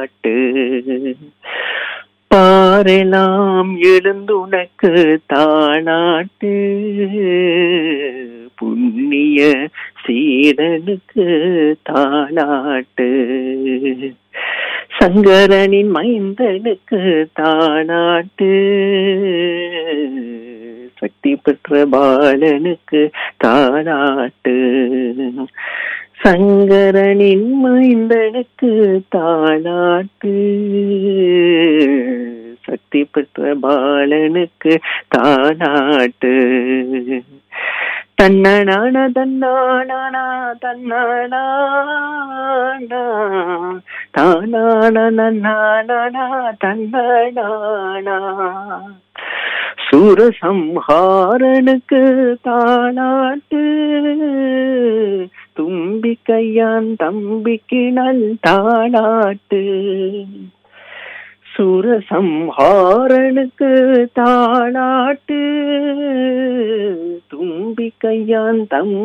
தாலாட்டு பாரெல்லாம் எழுந்துனக்கு தாளாட்டு புண்ணிய சீடனுக்கு தாளாட்டு சங்கரனின் மைந்தனுக்கு தாளாட்டு சக்தி பெற்ற பாலனுக்கு தாளாட்டு சங்கரனின் மைந்தனுக்கு தாளாட்டு சக்தி பெற்ற பாலனுக்கு தாளாட்டு தன்னனான தன்னானா தன்னானா தானான நன்னானா தன்னானா சூரசம்ஹாரனுக்கு தாளாட்டு தும்பி கையான் தம்பிக்கு நல் தாளாட்டு சூரசம்ஹாரனுக்கு தாளாட்டு தும்பி கையான் தம்